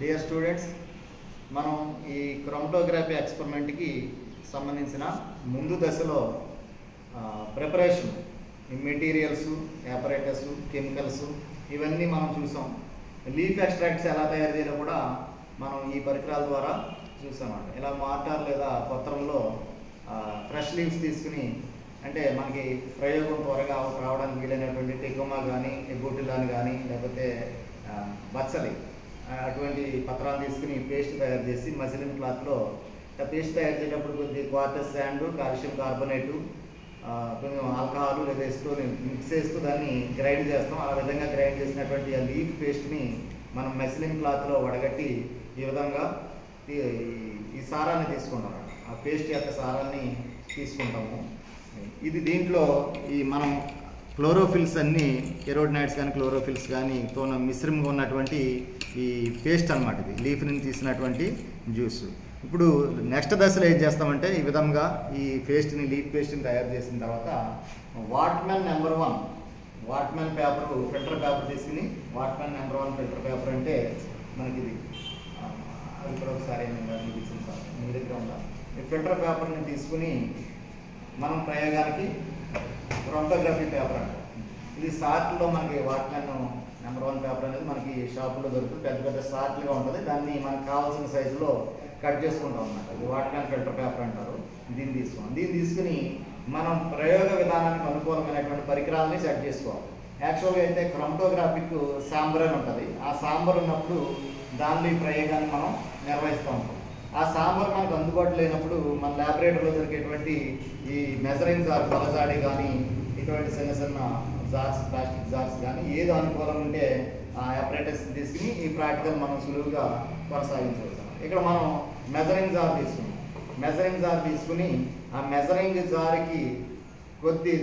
Dear students మనం ఈ chromatography ఎక్స్పెరిమెంట్కి సంబంధించిన ముందు దశలో ప్రిపరేషన్ ఈ మెటీరియల్స్ ఆపరేటర్స్ కెమికల్స్ ఇవన్నీ మనం చూసాం లీఫ్ ఎక్స్ట్రాక్ట్స్ ఎలా తయారు చేయాలో కూడా మనం ఈ పరికరాల ద్వారా చూసామన్నమాట ఇలా మార్టార్ లేదా పత్రంలో ఫ్రెష్ లీవ్స్ తీసుకుని అంటే మనకి ప్రయోగం త్వరగా రావడానికి వీలైనటువంటి టెకోమా కానీ ఎగోటిలాన్ కానీ లేకపోతే ఆ, బచ్చలి ఆ, అటువంటి పత్రాలు తీసుకుని పేస్ట్ తయారు చేసి మసిలిన్ క్లాత్లో పేస్ట్ తయారు చేసేటప్పుడు కొద్ది క్వార్టర్ శాండ్ కాల్షియం కార్బోనేటు ఆ, కొంచెం ఆల్కహాల్ లేదా ఎస్టోని మిక్స్ చేస్తూ దాన్ని గ్రైండ్ చేస్తాం ఆ విధంగా గ్రైండ్ చేసినటువంటి ఆ లీఫ్ పేస్ట్ని మనం మెసిలిన్ క్లాత్లో వడగట్టి ఈ విధంగా ఈ- ఈ సారాన్ని తీసుకుంటాం ఆ పేస్ట్ యొక్క సారాన్ని తీసుకుంటాము ఇది దీంట్లో ఈ మనం క్లోరోఫిల్స్ అన్ని ఎరోడినైట్స్ కానీ క్లోరోఫిల్స్ కానీ తో మిశ్రమంగా ఉన్నటువంటి ఈ పేస్ట్ అన్నమాట ఇది లీఫ్ నుంచి తీసినటువంటి జ్యూస్ ఇప్పుడు నెక్స్ట్ దశలో ఏం చేస్తామంటే ఈ విధంగా ఈ పేస్ట్ని లీఫ్ పేస్ట్ని తయారు చేసిన తర్వాత Whatman number one Whatman paper filter paper తీసుకుని Whatman number one filter paper అంటే మనకి ఇది ఆ, అది కూడా ఒకసారి నేను మీకు ఇచ్చింది సార్ మీ దగ్గర ఉందా ఈ ఫిల్టర్ పేపర్ని తీసుకుని మనం ప్రయోగానికి క్రోమటోగ్రఫీ పేపర్ అంటాం ఇది సార్ట్లో మనకి వాట్మెన్ నెంబర్ వన్ పేపర్ అనేది మనకి షాపులో దొరుకుతుంది పెద్ద పెద్ద సార్ట్లుగా ఉంటుంది దాన్ని మనకు కావాల్సిన సైజులో కట్ చేసుకుంటాం అన్నమాట ఇది వాట్మెన్ ఫిల్టర్ పేపర్ అంటారు దీన్ని తీసుకోండి దీన్ని తీసుకుని మనం ప్రయోగ విధానానికి అనుకూలమైనటువంటి పరికరాలని సెట్ చేసుకోవాలి యాక్చువల్గా అయితే క్రోమటోగ్రాఫిక్ సాంబర్ అని ఉంటుంది ఆ సాంబర్ ఉన్నప్పుడు దానిలో ఈ ప్రయోగాన్ని మనం నిర్వహిస్తూ ఉంటాం ఆ సాంబార్ మనకు అందుబాటులో లేనప్పుడు మన ల్యాబొరేటరీలో దొరికేటువంటి ఈ మెజరింగ్ జార్ కొలజాడి కానీ ఇటువంటి చిన్న చిన్న జార్స్ ప్లాస్టిక్ జార్స్ కానీ ఏది అనుకూలం ఉంటే ఆ ఆపరేటర్స్ తీసుకుని ఈ ప్రాక్టికల్ మనం సులువుగా కొనసాగించవచ్చు ఇక్కడ మనం మెజరింగ్ జార్ తీసుకున్నాం మెజరింగ్ జార్ తీసుకుని ఆ మెజరింగ్ జార్కి కొద్ది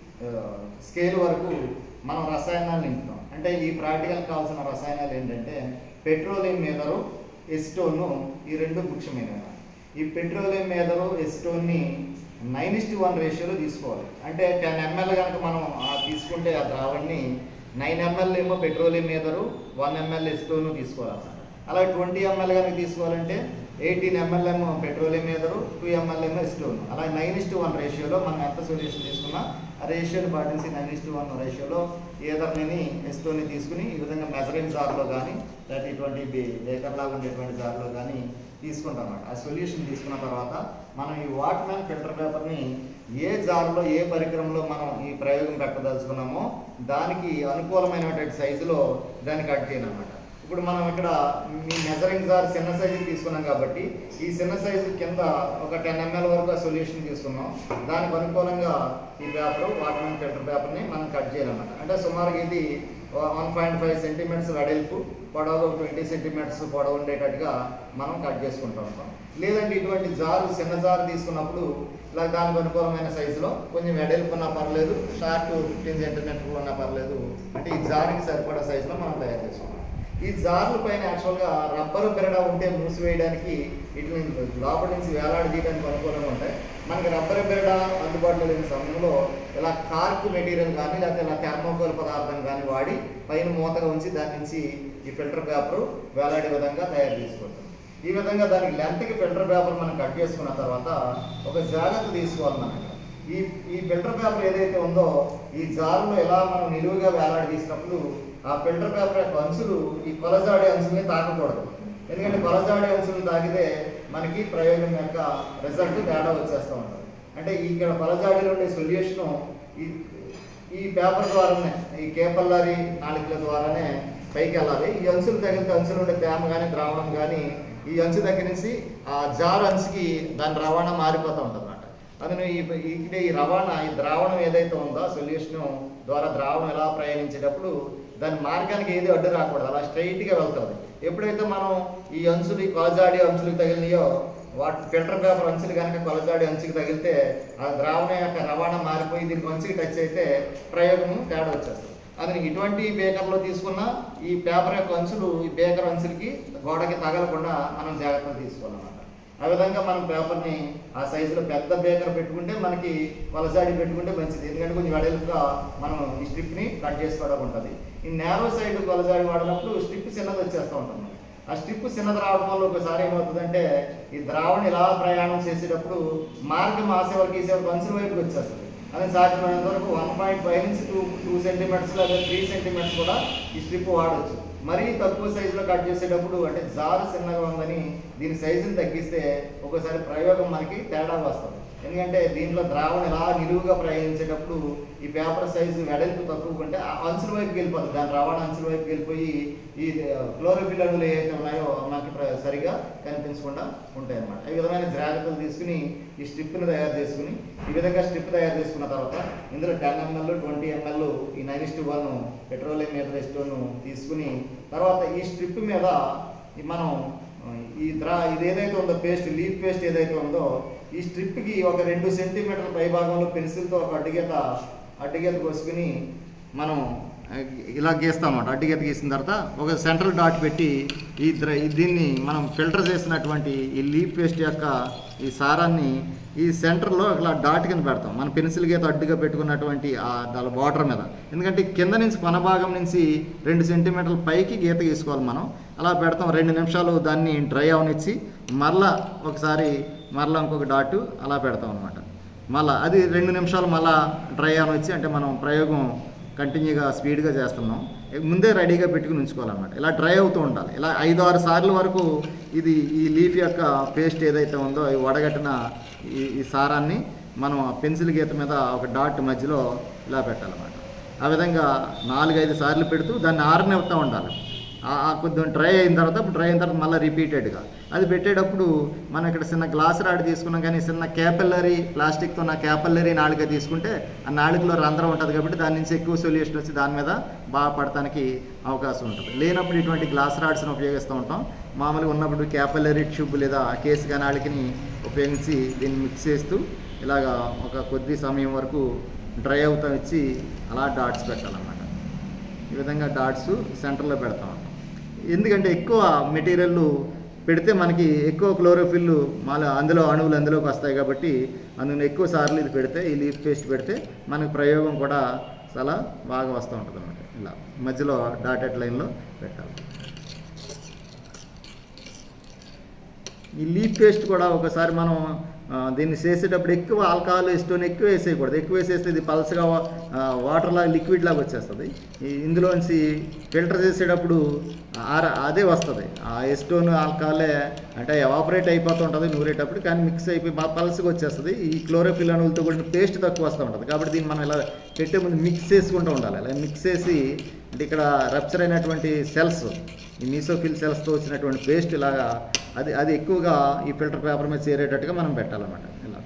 స్కేల్ వరకు మనం రసాయనాలు నింపుతాం అంటే ఈ ప్రాక్టికల్ కావాల్సిన రసాయనాలు ఏంటంటే పెట్రోలియం మీదరు ఎస్టోన్ ఈ రెండు ముఖ్యమైనవి ఈ పెట్రోలియం మీదరు ఎస్టోన్ని నైన్ ఇస్టి వన్ రేషియోలో తీసుకోవాలి అంటే టెన్ ఎంఎల్ కనుక మనం ఆ తీసుకుంటే ఆ ద్రావణ్ణి నైన్ ఎంఎల్ ఏమో పెట్రోలియం మీదరు వన్ ఎంఎల్ ఎస్టోన్ తీసుకోవాలన్నమాట అలాగే ట్వంటీ ఎంఎల్ కనుక తీసుకోవాలంటే ఎయిటీన్ ఎంఎల్ ఏమో పెట్రోలియం మీదరు టూ ఎంఎల్ ఏమో ఎస్టోన్ అలాగే నైన్ ఇస్టు వన్ రేషియోలో మనం ఎంత సొల్యూషన్ తీసుకున్నా ఆ రేషియోని పాటించి నైన్ ఇస్టు వన్ రేషియోలో ఏదర్ని ఎస్టోని తీసుకుని ఈ విధంగా మెజరింగ్ జార్లో కానీ లేకపోతే ఇటువంటి బే- బేకర్ లాగా ఉండేటువంటి జార్లో కానీ తీసుకుంటాం అన్నమాట ఆ సొల్యూషన్ తీసుకున్న తర్వాత మనం ఈ వాట్మ్యాన్ ఫిల్టర్ పేపర్ని ఏ జార్లో ఏ పరికరంలో మనం ఈ ప్రయోగం పెట్టదలుచుకున్నామో దానికి అనుకూలమైనటువంటి సైజులో దాన్ని కట్ చేయాలన్నమాట ఇప్పుడు మనం ఇక్కడ మీ మెజరింగ్ జార్ చిన్న సైజు తీసుకున్నాం కాబట్టి ఈ చిన్న సైజు కింద ఒక టెన్ ఎంఎల్ వరకు ఆ సొల్యూషన్ తీసుకున్నాం దానికి అనుకూలంగా ఈ పేపర్ వాటర్ ఫిల్టర్ పేపర్ని మనం కట్ చేయాలన్నమాట అంటే సుమారుగా ఇది వన్ పాయింట్ ఫైవ్ సెంటీమీటర్స్ వెడల్పు పొడవు ట్వంటీ సెంటీమీటర్స్ పొడవు ఉండేటట్టుగా మనం కట్ చేసుకుంటూ ఉంటాం లేదంటే ఇటువంటి జారు చిన్న జారు తీసుకున్నప్పుడు ఇలా దానికి అనుకూలమైన సైజులో కొంచెం వెడల్పు ఉన్నా పర్లేదు షార్ట్ ఫిఫ్టీన్ సెంటీమీటర్ ఉన్నా పర్లేదు అంటే ఈ జారుకి సరిపడా సైజులో మనం తయారు చేసుకుంటాం ఈ జార్ల పైన యాక్చువల్గా రబ్బరు బెరడ ఉంటే మూసివేయడానికి వీటిని లోపల నుంచి వేలాడదీయడానికి అనుకూలంగా ఉంటాయి మనకి రబ్బరు బెరడ అందుబాటులో లేని సమయంలో ఇలా కార్క్ మెటీరియల్ కానీ లేకపోతే ఇలా థర్మోకోల్ పదార్థం కానీ వాడి పైన మూతగా ఉంచి దాని నుంచి ఈ ఫిల్టర్ పేపర్ వేలాడే విధంగా తయారు చేసుకోవచ్చు ఈ విధంగా దానికి లెంత్కి ఫిల్టర్ పేపర్ మనం కట్ చేసుకున్న తర్వాత ఒక జాగ్రత్త తీసుకోవాలి మనం ఇక్కడ. ఈ ఈ ఫిల్టర్ పేపర్ ఏదైతే ఉందో ఈ జారులో ఎలా మనం నిలువుగా వేలాడి తీసినప్పుడు ఆ ఫిల్టర్ పేపర్ యొక్క అంచులు ఈ కొలజాడే అంచుల్ని తాకకూడదు ఎందుకంటే కొలజాడే అంచులను తాకితే మనకి ప్రయోగం యొక్క రిజల్ట్ తేడా వచ్చేస్తూ ఉంటుంది అంటే ఇక్కడ కొలజాడిలో ఉండే సొల్యూషన్ ఈ ఈ పేపర్ ద్వారానే ఈ కేపల్లారి నాలుకల ద్వారానే పైకి వెళ్ళాలి ఈ అంచులు తగిలితే అంచులు ఉండే తేమ కానీ ద్రావణం కానీ ఈ అంచు దగ్గర నుంచి ఆ జార్ అంచుకి దాని రవాణా మారిపోతూ ఉంటుంది అన్నమాట అందులో ఈ ఇక్కడ ఈ రవాణా ఈ ద్రావణం ఏదైతే ఉందో సొల్యూషన్ ద్వారా ద్రావణం ఎలా ప్రయాణించేటప్పుడు దాని మార్గానికి ఏది అడ్డు రాకూడదు అలా స్ట్రైట్గా వెళ్తుంది ఎప్పుడైతే మనం ఈ అంచులు ఈ కొలజాడి అంచులకు తగిలినాయో వాటి ఫిల్టర్ పేపర్ అంచులు కనుక కొలజాడి అంచుకి తగిలితే ఆ ద్రావణం యొక్క రవాణా మారిపోయి దీనికి అంచుకి టచ్ అయితే ప్రయోగము తేడా వచ్చేస్తుంది అది ఇటువంటి బేకర్లో తీసుకున్న ఈ పేపర్ యొక్క అంచులు ఈ బేకర్ అంచులకి గోడకి తగలకుండా మనం జాగ్రత్తలు తీసుకోవాలన్నమాట ఆ విధంగా మనం పేపర్ని ఆ సైజులో పెద్ద బేకర్ పెట్టుకుంటే మనకి వలసాడి పెట్టుకుంటే మంచిది ఎందుకంటే కొంచెం వెడల్పుగా మనం ఈ స్ట్రిప్ని కట్ చేసుకోవడం ఉంటుంది ఈ నేరో సైడ్ వలసాడి వాడినప్పుడు స్ట్రిప్ చిన్నది వచ్చేస్తూ ఉంటుంది ఆ స్ట్రిప్ చిన్నది రావడం వల్ల ఒకసారి ఏమవుతుందంటే ఈ ద్రావణ ఇలా ప్రయాణం చేసేటప్పుడు మార్గం ఆసే వరకు ఈసే వరకు అంచుల వైపుకి వచ్చేస్తుంది అదే సాధ్యమైనంత వరకు వన్ పాయింట్ ఫైవ్ నుంచి టూ టూ సెంటీమీటర్స్ లేదా త్రీ సెంటీమీటర్స్ కూడా ఈ స్ట్రిప్ వాడచ్చు మరీ తక్కువ సైజులో కట్ చేసేటప్పుడు అంటే జారు చిన్నగా ఉందని దీని సైజుని తగ్గిస్తే ఒకసారి ప్రయోగం మనకి తేడా వస్తుంది ఎందుకంటే దీంట్లో ద్రావణం ఇలా నిలువుగా ప్రయాణించేటప్పుడు ఈ పేపర్ సైజు వెడల్పు తక్కువ ఉంటే ఆ అంచుల వైపుకి వెళ్ళిపోతుంది దాని రవాణా అంచుల వైపుకి వెళ్ళిపోయి ఈ క్లోరోఫిల్ అణువులు ఏవైతే ఉన్నాయో మనకి ప్ర- సరిగా కనిపించకుండా ఉంటాయి అన్నమాట ఈ విధమైన జాగ్రత్తలు తీసుకుని ఈ స్ట్రిప్ని తయారు చేసుకుని ఈ విధంగా స్ట్రిప్ తయారు చేసుకున్న తర్వాత ఇందులో టెన్ ఎంఎల్ ట్వంటీ ఎంఎల్ ఈ నైనిస్ట్ వన్ పెట్రోలియం మీద స్టోన్ తీసుకుని తర్వాత ఈ స్ట్రిప్ మీద ఈ మనం ఆ, ఈ ద్రా ఇది ఏదైతే ఉందో పేస్ట్ లీఫ్ పేస్ట్ ఏదైతే ఉందో ఈ స్ట్రిప్కి ఒక రెండు సెంటీమీటర్ల పై భాగంలో పెన్సిల్తో ఒక అడ్డుగీత అడ్డుగీత కోసుకుని మనం ఆ, ఇలా గీస్తాం అన్నమాట అడ్డుగీత గీసిన తర్వాత ఒక సెంట్రల్ డాట్ పెట్టి ఈ ద్ర ఈ దీన్ని మనం ఫిల్టర్ చేసినటువంటి ఈ లీఫ్ పేస్ట్ యొక్క ఈ సారాన్ని ఈ సెంటర్లో ఇలా డాట్ కింద పెడతాం మన పెన్సిల్ గీత అడ్డుగా పెట్టుకున్నటువంటి ఆ దాని బార్డర్ మీద ఎందుకంటే కింద నుంచి కొన భాగం నుంచి రెండు సెంటీమీటర్ల పైకి గీత గీసుకోవాలి మనం అలా పెడతాం రెండు నిమిషాలు దాన్ని డ్రై అవనిచ్చి మరలా ఒకసారి మరలా ఇంకొక డాటు అలా పెడతాం అనమాట మళ్ళా అది రెండు నిమిషాలు మళ్ళా డ్రై అవనిచ్చి అంటే మనం ప్రయోగం కంటిన్యూగా స్పీడ్గా చేస్తున్నాం ముందే రెడీగా పెట్టుకుని ఉంచుకోవాలన్నమాట ఇలా డ్రై అవుతూ ఉండాలి ఇలా ఐదు ఆరు సార్లు వరకు ఇది ఈ లీఫ్ యొక్క పేస్ట్ ఏదైతే ఉందో ఈ వడగట్టిన ఈ ఈ సారాన్ని మనం ఆ పెన్సిల్ గీత మీద ఒక డాట్ మధ్యలో ఇలా పెట్టాలన్నమాట ఆ విధంగా నాలుగైదు సార్లు పెడుతూ దాన్ని ఆరనివ్వుతూ ఉండాలి ఆ ఆ కొద్దిగా డ్రై అయిన తర్వాత డ్రై అయిన తర్వాత మళ్ళీ రిపీటెడ్గా అది పెట్టేటప్పుడు మనం ఇక్కడ చిన్న గ్లాస్ రాడ్ తీసుకున్నాం కానీ చిన్న క్యాపిల్లరీ ప్లాస్టిక్తో ఉన్న క్యాపిల్లరీ నాళిక తీసుకుంటే ఆ నాళికలో రంధ్రం ఉంటుంది కాబట్టి దాని నుంచి ఎక్కువ సొల్యూషన్ వచ్చి దాని మీద బాగా పడటానికి అవకాశం ఉంటుంది లేనప్పుడు ఇటువంటి గ్లాస్ రాడ్స్ని ఉపయోగిస్తూ ఉంటాం మామూలుగా ఉన్నప్పుడు క్యాపిల్లరీ ట్యూబ్ లేదా కేసుగా నాళికని ఉపయోగించి దీన్ని మిక్స్ చేస్తూ ఇలాగా ఒక కొద్ది సమయం వరకు డ్రై అవుతా ఇచ్చి అలా డాట్స్ పెట్టాలన్నమాట ఈ విధంగా డాట్స్ సెంటర్లో పెడతాం ఎందుకంటే ఎక్కువ మెటీరియల్ పెడితే మనకి ఎక్కువ క్లోరోఫిల్ మళ్ళీ అందులో అణువులు అందులోకి వస్తాయి కాబట్టి అందులో ఎక్కువ సార్లు ఇది పెడితే ఈ లీఫ్ పేస్ట్ పెడితే మనకి ప్రయోగం కూడా చాలా బాగా వస్తూ ఉంటుంది అన్నమాట ఇలా మధ్యలో డాటెడ్ లైన్లో పెట్టాలి ఈ లీఫ్ పేస్ట్ కూడా ఒకసారి మనం ఆ, దీన్ని చేసేటప్పుడు ఎక్కువ ఆల్కహాల్ స్టోన్ ఎక్కువ వేసేయకూడదు ఎక్కువ వేసేస్తే ఇది పల్సగా వాటర్ లాగా లిక్విడ్ లాగా వచ్చేస్తుంది ఈ ఇందులోంచి ఫిల్టర్ చేసేటప్పుడు ఆర అదే వస్తుంది ఆ ఎస్టోన్ ఆల్కహాలే అంటే ఎవాపరేట్ అయిపోతూ ఉంటుంది నూరేటప్పుడు కానీ మిక్స్ అయిపోయి బాగా పల్సగా వచ్చేస్తుంది ఈ క్లోరోఫిల్ అణువులతో కూడిన పేస్ట్ తక్కువ వస్తూ ఉంటుంది కాబట్టి దీన్ని మనం ఇలా పెట్టే ముందు మిక్స్ చేసుకుంటూ ఉండాలి అలా మిక్స్ చేసి అంటే ఇక్కడ రప్చర్ అయినటువంటి సెల్స్ ఈ మీసోఫిల్ సెల్స్తో వచ్చినటువంటి పేస్ట్ ఇలాగా అది అది ఎక్కువగా ఈ ఫిల్టర్ పేపర్ మీద చేరేటట్టుగా మనం పెట్టాలన్నమాట ఇలా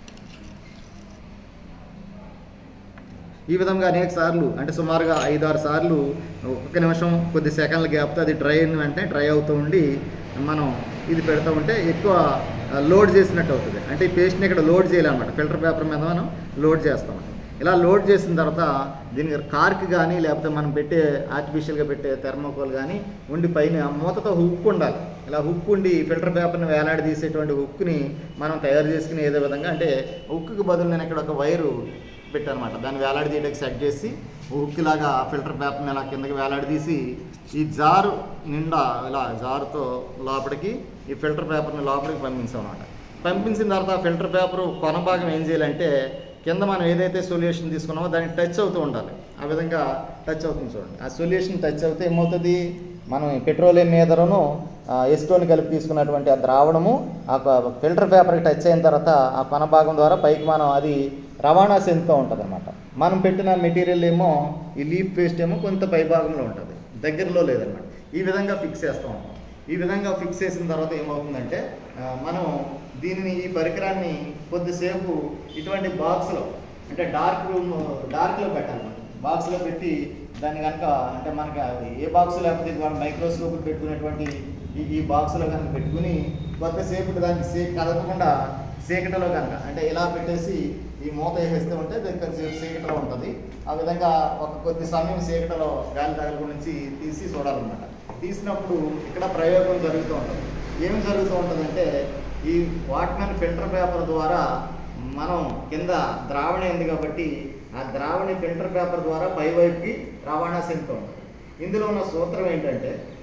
ఈ విధంగా అనేక సార్లు అంటే సుమారుగా ఐదు ఆరు సార్లు ఒక్క నిమిషం కొద్ది సెకండ్ల గ్యాప్తో అది డ్రై అయిన వెంటనే డ్రై అవుతూ ఉండి మనం ఇది పెడతా ఉంటే ఎక్కువ లోడ్ చేసినట్టు అవుతుంది అంటే ఈ పేస్ట్ని ఇక్కడ లోడ్ చేయాలన్నమాట ఫిల్టర్ పేపర్ మీద మనం లోడ్ చేస్తాం ఇలా లోడ్ చేసిన తర్వాత దీనికి కార్క్ కానీ లేకపోతే మనం పెట్టే ఆర్టిఫిషియల్గా పెట్టే థెర్మోకోల్ కానీ ఉండి పైన మూతతో హుక్ ఉండాలి ఇలా హుక్ ఉండి ఫిల్టర్ పేపర్ని వేలాడి తీసేటువంటి హుక్ని మనం తయారు చేసుకునే ఏదో విధంగా అంటే హుక్కి బదులు నేను ఇక్కడ ఒక వైరు పెట్టానమాట దాన్ని వేలాడి తీయడానికి సెట్ చేసి హుక్ లాగా ఫిల్టర్ పేపర్ని ఇలా కిందకి వేలాడి తీసి ఈ జారు నిండా ఇలా జారుతో లోపలికి ఈ ఫిల్టర్ పేపర్ని లోపలికి పంపించాం అనమాట పంపించిన తర్వాత ఫిల్టర్ పేపర్ కొన భాగం ఏం చేయాలంటే కింద మనం ఏదైతే సొల్యూషన్ తీసుకున్నామో దానికి టచ్ అవుతూ ఉండాలి ఆ విధంగా టచ్ అవుతుంది చూడండి ఆ సొల్యూషన్ టచ్ అవుతే ఏమవుతుంది మనం ఈ పెట్రోలియం మీదను ఎస్టోన్ కలిపి తీసుకున్నటువంటి ఆ ద్రావణము ఆ ఫిల్టర్ పేపర్కి టచ్ అయిన తర్వాత ఆ కొన భాగం ద్వారా పైకి మనం అది రవాణా చెందుతూ ఉంటుంది అనమాట మనం పెట్టిన మెటీరియల్ ఏమో ఈ లీఫ్ పేస్ట్ ఏమో కొంత పై భాగంలో ఉంటుంది దగ్గరలో లేదన్నమాట ఈ విధంగా ఫిక్స్ చేస్తూ ఉంటాం ఈ విధంగా ఫిక్స్ చేసిన తర్వాత ఏమవుతుందంటే ఆ, మనం దీనిని ఈ పరికరాన్ని కొద్దిసేపు ఇటువంటి బాక్స్లో అంటే డార్క్ రూమ్ డార్క్లో పెట్టాలి బాక్స్లో పెట్టి దాన్ని కనుక అంటే మనకి అది ఏ బాక్స్ లేకపోతే ఇది మనం మైక్రోస్కోప్ పెట్టుకునేటువంటి ఈ ఈ బాక్స్లో కనుక పెట్టుకుని కొద్దిసేపు దానికి సే కదపకుండా సీకటలో కనుక అంటే ఇలా పెట్టేసి ఈ మూత వేసేస్తే ఉంటే దానికి కొంచెం సీకటలో ఉంటుంది ఆ విధంగా ఒక కొద్ది సమయం సీకటలో గాలి తగల నుంచి తీసి చూడాలన్నమాట తీసినప్పుడు ఇక్కడ ప్రయోగం జరుగుతూ ఉంటుంది ఏం జరుగుతూ ఉంటుందంటే ఈ వాట్మెన్ ఫిల్టర్ పేపర్ ద్వారా మనం కింద ద్రావణ ఉంది కాబట్టి ఆ ద్రావణి ఫిల్టర్ పేపర్ ద్వారా పై వైపుకి రవాణా చెందుతూ ఉంటుంది ఇందులో ఉన్న సూత్రం ఏంటంటే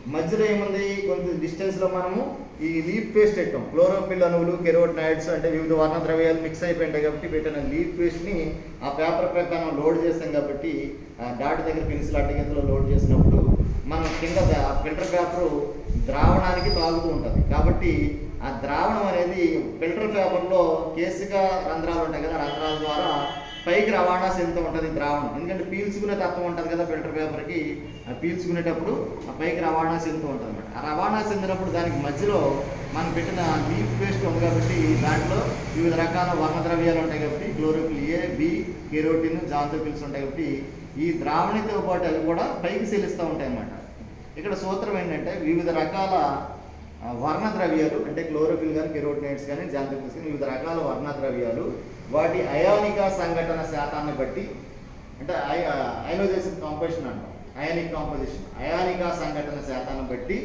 మధ్యలో ఏముంది కొంత డిస్టెన్స్ లో మనము ఈ లీఫ్ పేస్ట్ పెట్టాం క్లోరోఫిల్ అణువులు కెరోటినాయిడ్స్ అంటే వివిధ వర్ణ ద్రవ్యాలు మిక్స్ అయిపోయింటాయి కాబట్టి పెట్టిన లీఫ్ పేస్ట్ ని ఆ పేపర్ పై మనం లోడ్ చేస్తాం కాబట్టి ఆ డాట్ దగ్గర పెన్సిల్ అడ్డగంతలో లోడ్ చేసినప్పుడు మనం కింద ఫిల్టర్ పేపర్ ద్రావణానికి తాగుతూ ఉంటుంది కాబట్టి ఆ ద్రావణం అనేది ఫిల్టర్ పేపర్లో కేసుగా రంధ్రాలు ఉంటాయి కదా రంధ్రాల ద్వారా పైకి రవాణా చెందుతూ ఉంటుంది ద్రావణం ఎందుకంటే పీల్చుకునే తత్వం ఉంటుంది కదా ఫిల్టర్ పేపర్కి ఆ పీల్చుకునేటప్పుడు ఆ పైకి రవాణా చెందుతూ ఉంటుంది అనమాట ఆ రవాణా చెందినప్పుడు దానికి మధ్యలో మనం పెట్టిన లీఫ్ పేస్ట్ ఉంది కాబట్టి దాంట్లో వివిధ రకాల వర్ణద్రవ్యాలు ఉంటాయి కాబట్టి chlorophyll A B carotene xanthophylls ఉంటాయి కాబట్టి ఈ ద్రావణితో పాటు అవి కూడా పైకి చెల్లిస్తూ ఉంటాయి అన్నమాట ఇక్కడ సూత్రం ఏంటంటే వివిధ రకాల ఆ, వర్ణ ద్రవ్యాలు అంటే క్లోరోఫిల్ కానీ కెరోటినైడ్స్ కానీ జాంతోఫిల్స్ కానీ వివిధ రకాల వర్ణ ద్రవ్యాలు వాటి అయానిక సంఘటన శాతాన్ని బట్టి అంటే అయోనైజేషన్ కాంపోజిషన్ అంటాం అయానిక్ కాంపోజిషన్ అయానిక సంఘటన శాతాన్ని బట్టి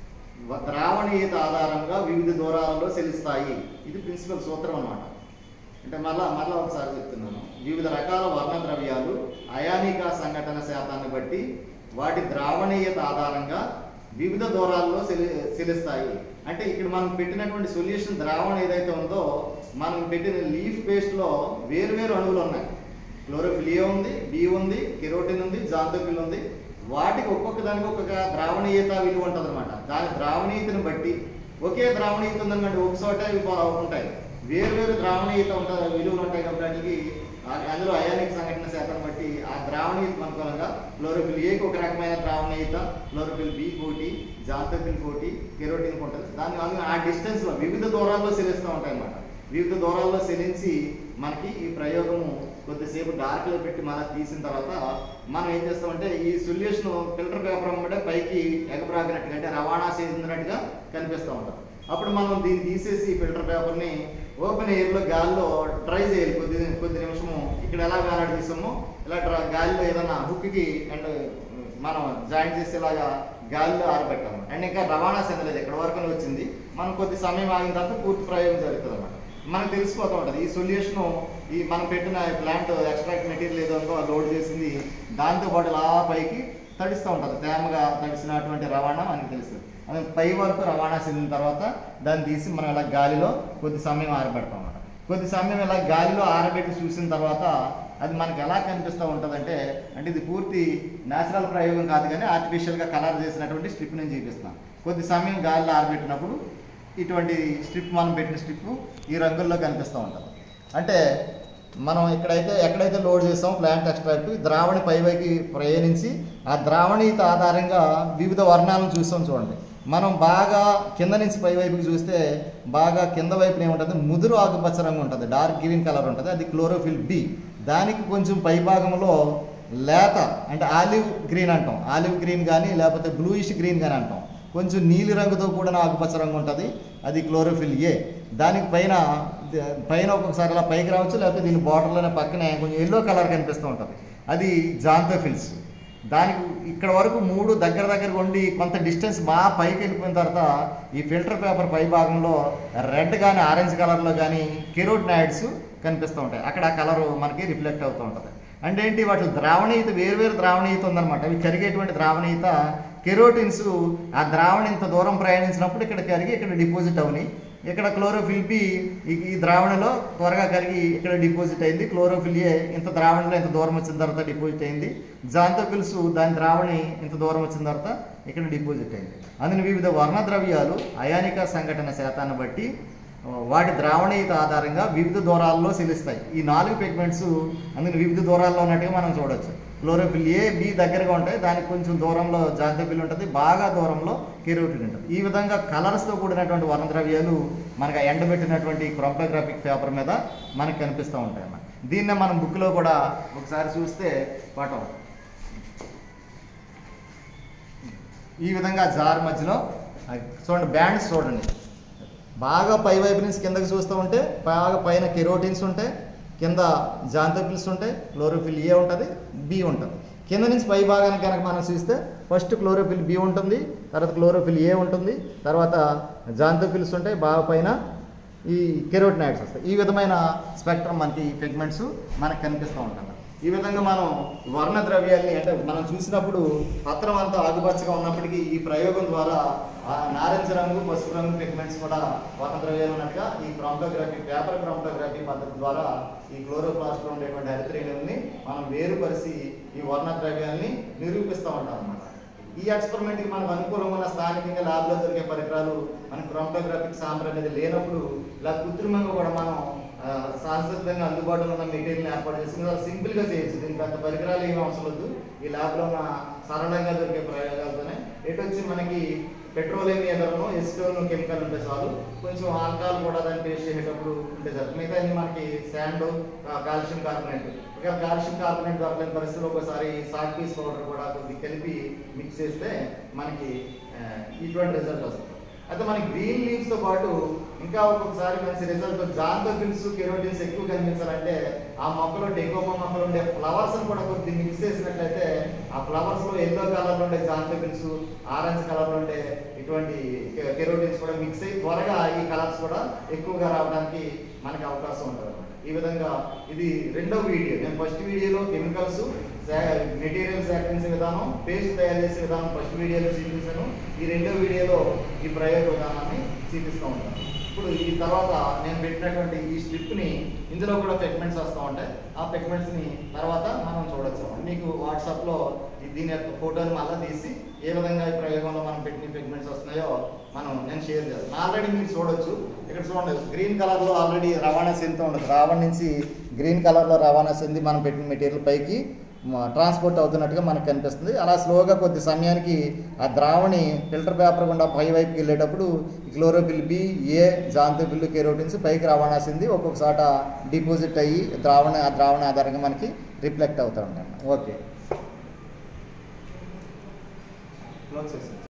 వ- ద్రావణీయత ఆధారంగా వివిధ దూరాలలో చెల్లిస్తాయి ఇది ప్రిన్సిపల్ సూత్రం అన్నమాట అంటే మళ్ళా మళ్ళా ఒకసారి చెప్తున్నాను వివిధ రకాల వర్ణ ద్రవ్యాలు అయానిక సంఘటన శాతాన్ని బట్టి వాటి ద్రావణీయత ఆధారంగా వివిధ దూరాల్లో చెల్లి చెల్లిస్తాయి అంటే ఇక్కడ మనం పెట్టినటువంటి సొల్యూషన్ ద్రావణం ఏదైతే ఉందో మనం పెట్టిన లీఫ్ పేస్ట్లో వేరు అణువులు ఉన్నాయి క్లోరోఫిల్ ఏ ఉంది బి ఉంది కెరోటిన్ ఉంది జాంతోఫిల్ ఉంది వాటికి ఒక్కొక్క దానికి ఒక్కొక్క ద్రావణీయత విలువ ఉంటుంది అనమాట దాని ద్రావణీయతను బట్టి ఒకే ద్రావణీయత ఉందనుకోండి ఒక చోట ఇవి బా- ఉంటాయి వేరు వేరు ద్రావణీయత ఉంటుంది విలువలు ఉంటాయి కాబట్టి వాటికి ఆ- అందులో అయానిక్ సంఘటన శాతం బట్టి ఆ ద్రావణీయత అనుకూలంగా క్లోరోఫిల్ ఏకి ఒక రకమైన ద్రావణీయత క్లోరోఫిల్ బి కోటి జాంతోఫిల్ కోటి కెరోటిన్ ఉంటుంది దాని అందులో ఆ డిస్టెన్స్ లో వివిధ దూరాల్లో చెల్లిస్తూ ఉంటాయి అన్నమాట వివిధ దూరాల్లో చెల్లించి మనకి ఈ ప్రయోగము కొద్దిసేపు డార్క్ లో పెట్టి మళ్ళీ తీసిన తర్వాత మనం ఏం చేస్తామంటే ఈ సొల్యూషన్ ఫిల్టర్ పేపర్ అమ్మడే పైకి ఎగబ్రాగినట్టుగా అంటే రవాణా చెందినట్టుగా కనిపిస్తూ ఉంటుంది అప్పుడు మనం దీన్ని తీసేసి ఫిల్టర్ పేపర్ ని ఓపెన్ ఎయిర్ లో గాలిలో ట్రై చేయాలి కొద్ది కొద్ది నిమిషము ఇక్కడ ఎలా వేలాడి తీసామో ఇలా డ్రా- గాలిలో ఏదైనా హుక్ కి అండ్ మనం జాయింట్ చేసేలాగా గాలిలో ఆరబెట్టాము అండ్ ఇంకా రవాణా చెందలేదు ఎక్కడ వరకు వచ్చింది మనం కొద్ది సమయం ఆగిన తర్వాత పూర్తి ప్రయోగం జరుగుతుంది అన్నమాట మనకు తెలిసిపోతూ ఉంటుంది ఈ సొల్యూషన్ ఈ మనం పెట్టిన ప్లాంట్ ఎక్స్ట్రాక్ట్ మెటీరియల్ ఏదో ఉందో లోడ్ చేసింది దాంతో పాటు ఇలా పైకి తడిస్తూ ఉంటుంది తేమగా తడిసినటువంటి రవాణా మనకి తెలుస్తుంది అది పై వరకు రవాణా చెందిన తర్వాత దాన్ని తీసి మనం ఇలా గాలిలో కొద్ది సమయం ఆరబెడతాం అన్నమాట కొద్ది సమయం ఇలా గాలిలో ఆరబెట్టి చూసిన తర్వాత అది మనకి ఎలా కనిపిస్తూ ఉంటుందంటే అంటే ఇది పూర్తి నేచురల్ ప్రయోగం కాదు కానీ ఆర్టిఫిషియల్గా కలర్ చేసినటువంటి స్ట్రిప్ నేను చూపిస్తాను కొద్ది సమయం గాలిలో ఆరబెట్టినప్పుడు ఇటువంటి స్ట్రిప్ మనం పెట్టిన స్ట్రిప్ ఈ రంగుల్లో కనిపిస్తూ ఉంటుంది అంటే మనం ఇక్కడైతే ఎక్కడైతే లోడ్ చేస్తామో ప్లాంట్ ఎక్స్ట్రాక్ట్ ద్రావణి పైవైకి ప్రయాణించి ఆ ద్రావణీయత ఆధారంగా వివిధ వర్ణాలను చూస్తాం చూడండి మనం బాగా కింద నుంచి పై వైపుకి చూస్తే బాగా కింద వైపున ఏముంటుంది ముదురు ఆకుపచ్చ రంగు ఉంటుంది డార్క్ గ్రీన్ కలర్ ఉంటుంది అది క్లోరోఫిల్ బి దానికి కొంచెం పై భాగంలో లేత అంటే ఆలివ్ గ్రీన్ అంటాం ఆలివ్ గ్రీన్ కానీ లేకపోతే బ్లూయిష్ గ్రీన్ కానీ అంటాం కొంచెం నీలి రంగుతో కూడిన ఆకుపచ్చ రంగు ఉంటుంది అది క్లోరోఫిల్ ఏ దానికి పైన ద- పైన ఒక్కొక్కసారి అలా పైకి రావచ్చు లేకపోతే దీని బార్డర్లోనే పక్కనే కొంచెం ఎల్లో కలర్ కనిపిస్తూ ఉంటుంది అది జాంతోఫిల్స్ దానికి ఇక్కడ వరకు మూడు దగ్గర దగ్గర ఉండి కొంత డిస్టెన్స్ బాగా పైకి వెళ్ళిపోయిన తర్వాత ఈ ఫిల్టర్ పేపర్ పై భాగంలో రెడ్ కానీ ఆరెంజ్ కలర్లో కానీ కెరోటినాయిడ్స్ కనిపిస్తూ ఉంటాయి అక్కడ ఆ కలర్ మనకి రిఫ్లెక్ట్ అవుతూ ఉంటుంది అంటే ఏంటి వాటి ద్రావణీయత వేరు వేరు ద్రావణీయత ఉందన్నమాట అవి కరిగేటువంటి ద్రావణీయత కెరోటిన్స్ ఆ ద్రావణ ఇంత దూరం ప్రయాణించినప్పుడు ఇక్కడ కరిగి ఇక్కడ డిపాజిట్ అవునాయి ఇక్కడ క్లోరోఫిల్ బి ఈ- ఈ ద్రావణలో త్వరగా కరిగి ఇక్కడ డిపాజిట్ అయింది క్లోరోఫిల్ ఏ ఇంత ద్రావణలో ఇంత దూరం వచ్చిన తర్వాత డిపాజిట్ అయింది జాంతోఫిల్స్ దాని ద్రావణి ఇంత దూరం వచ్చిన తర్వాత ఇక్కడ డిపాజిట్ అయింది అందులో వివిధ వర్ణ ద్రవ్యాలు అయానిక సంఘటన శాతాన్ని బట్టి ఆ, వాటి ద్రావణీయత ఆధారంగా వివిధ దూరాల్లో చెల్లిస్తాయి ఈ నాలుగు పిగ్మెంట్స్ అందులో వివిధ దూరాల్లో ఉన్నట్టుగా మనం చూడొచ్చు క్లోరోఫిల్ ఏ బి దగ్గరగా ఉంటాయి దానికి కొంచెం దూరంలో జాంతోఫిల్ ఉంటుంది బాగా దూరంలో కెరోటిన్ ఉంటుంది ఈ విధంగా కలర్స్తో కూడినటువంటి వర్ణద్రవ్యాలు మనకు ఆ ఎండబెట్టినటువంటి క్రోమటోగ్రాఫిక్ పేపర్ మీద మనకు కనిపిస్తూ ఉంటాయి అన్నమాట దీన్నే మనం బుక్లో కూడా ఒకసారి చూస్తే పటం ఈ విధంగా జార్ మధ్యలో ఆ చూడండి బ్యాండ్స్ చూడండి బాగా పై వైపు నుంచి కిందకి చూస్తూ ఉంటే బాగా పైన కెరోటిన్స్ ఉంటాయి కింద జాంతోఫిల్స్ ఉంటాయి క్లోరోఫిల్ ఏ ఉంటుంది బి ఉంటుంది కింద నుంచి పై భాగానికి కనుక మనం చూస్తే ఫస్ట్ క్లోరోఫిల్ బి ఉంటుంది తర్వాత క్లోరోఫిల్ ఏ ఉంటుంది తర్వాత జాంతోఫిల్స్ ఉంటాయి బాగా పైన ఈ కెరోటినాయిడ్స్ వస్తాయి ఈ విధమైన స్పెక్ట్రమ్ మనకి పిగ్మెంట్స్ మనకు కనిపిస్తూ ఉంటుంది ఈ విధంగా మనం వర్ణ ద్రవ్యాల్ని అంటే మనం చూసినప్పుడు పత్రం అంతా ఆకుపచ్చగా ఉన్నప్పటికీ ఈ ప్రయోగం ద్వారా ఆ నారింజ రంగు పసుపు రంగు పిగ్మెంట్స్ కూడా వర్ణ ద్రవ్యాలు ఉన్నట్టుగా ఈ క్రోమటోగ్రఫీ పేపర్ క్రోమటోగ్రఫీ పద్ధతి ద్వారా ఈ క్లోరోప్లాస్ట్లో ఉండేటువంటి హరిత్రేణుల్ని మనం వేరుపరిచి ఈ వర్ణ ద్రవ్యాల్ని నిరూపిస్తూ ఉంటాం అన్నమాట ఈ ఎక్స్పెరిమెంట్కి మనకు అనుకూలంగా ఉన్న స్థానికంగా ల్యాబ్లో దొరికే పరికరాలు మన క్రోమటోగ్రాఫిక్ సాంబర్ అనేది లేనప్పుడు ఇలా కృత్రిమంగా కూడా మనం ఆ, శాస్త్రజ్ఞంగా అందుబాటులో ఉన్న మెటీరియల్ ఏర్పాటు చేసి చాలా సింపుల్గా చేయొచ్చు దీనికి పెద్ద పరికరాలు ఏమీ అవసరం లేదు ఈ ల్యాబ్లో ఉన్న సరళంగా దొరికే ప్రయోగాలతోనే ఎటు వచ్చి మనకి పెట్రోలియం ఏదైనా ఎస్టోన్ కెమికల్ ఉంటే చాలు కొంచెం ఆల్కహాల్ కూడా దాన్ని పేస్ట్ చేసేటప్పుడు ఉంటే చాలు మిగతా అన్ని మనకి శాండ్ కాల్షియం కార్బోనేట్ ఇక కాల్షియం కార్బోనేట్ దొరకలేని పరిస్థితుల్లో ఒకసారి సాల్ట్ పీస్ పౌడర్ కూడా కొద్దిగా కలిపి మిక్స్ చేస్తే మనకి ఆ, ఇటువంటి రిజల్ట్ వస్తుంది అయితే మనకి గ్రీన్ లీవ్స్ తో పాటు ఇంకా ఒక్కొక్కసారి మంచి రిజల్ట్ జాంతోఫిల్స్ కెరోటిన్స్ ఎక్కువ కనిపించాలంటే ఆ మొక్కలో డెకోమా మొక్కలు ఉండే ఫ్లవర్స్ కూడా కొద్ది మిక్స్ చేసినట్లయితే ఆ ఫ్లవర్స్ లో ఎల్లో కలర్ లో ఉండే జాంతోఫిల్స్ ఆరెంజ్ కలర్ లో ఉండే ఇటువంటి కెరోటిన్స్ కూడా మిక్స్ అయ్యి త్వరగా ఈ కలర్స్ కూడా ఎక్కువగా రావడానికి మనకి అవకాశం ఉంటుంది అన్నమాట. ఈ విధంగా ఇది రెండో వీడియో నేను ఫస్ట్ వీడియోలో కెమికల్స్ మెటీరియల్ సేకరించే విధానం పేస్ట్ తయారు చేసే విధానం ఫస్ట్ వీడియోలో చూపించాను ఈ రెండో వీడియోలో ఈ ప్రయోగ విధానాన్ని చూపిస్తూ ఉంటాను ఇప్పుడు ఈ తర్వాత నేను పెట్టినటువంటి ఈ స్ట్రిప్ని ఇందులో కూడా పెగ్మెంట్స్ వస్తూ ఉంటాయి ఆ పెగ్మెంట్స్ని తర్వాత మనం చూడొచ్చు మీకు వాట్సాప్లో ఈ దీని యొక్క ఫోటోని మళ్ళీ తీసి ఏ విధంగా ఈ ప్రయోగంలో మనం పెట్టిన పెగ్మెంట్స్ వస్తున్నాయో మనం నేను షేర్ చేస్తాను ఆల్రెడీ మీరు చూడొచ్చు ఇక్కడ చూడండి గ్రీన్ కలర్లో ఆల్రెడీ రవాణా చెందుతూ ఉండదు రావణ నుంచి గ్రీన్ కలర్లో రవాణా చెంది మనం పెట్టిన మెటీరియల్ పైకి ట్రాన్స్పోర్ట్ అవుతున్నట్టుగా మనకు కనిపిస్తుంది అలా స్లోగా కొద్ది సమయానికి ఆ ద్రావణి ఫిల్టర్ పేపర్ గుండా పై వైపుకి వెళ్ళేటప్పుడు ఈ chlorophyll B A xanthophyll carotenes పైకి రవాణా చెంది ఒక్కొక్కసాట డిపాజిట్ అయ్యి ద్రావణ ఆ ద్రావణ ఆధారంగా మనకి రిఫ్లెక్ట్ అవుతూ ఉంటాయి ఓకే క్లోజ్ చేసి